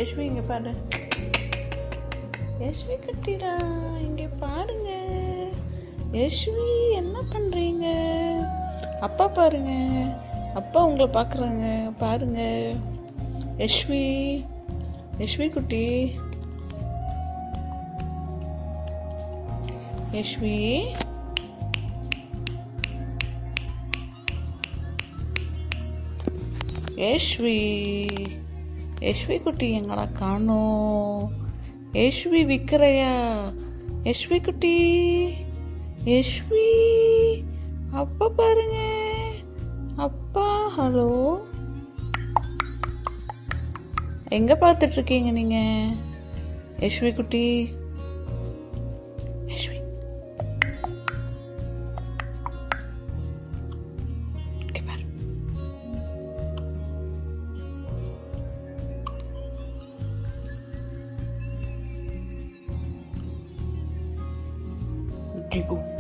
யஷ்வி இங்க பாரு யஷ்வி குட்டிடா இங்க பாருங்க யஷ்வி என்ன பண்றீங்க அப்பா பாருங்க அப்பா உங்களை பார்க்குறாங்க பாருங்க யஷ்வி யஷ்வி குட்டி யஷ்வி யஷ்வி யஷ்வி குட்டி எங்கடா காணோம் யஷ்வி விக்கிறையா யஷ்வி குட்டி யஷ்வி அப்பா பாருங்க அப்பா ஹலோ எங்க பார்த்துட்டு இருக்கீங்க நீங்க யஷ்வி குட்டி யஷ்வி இங்க பாரு. Digo.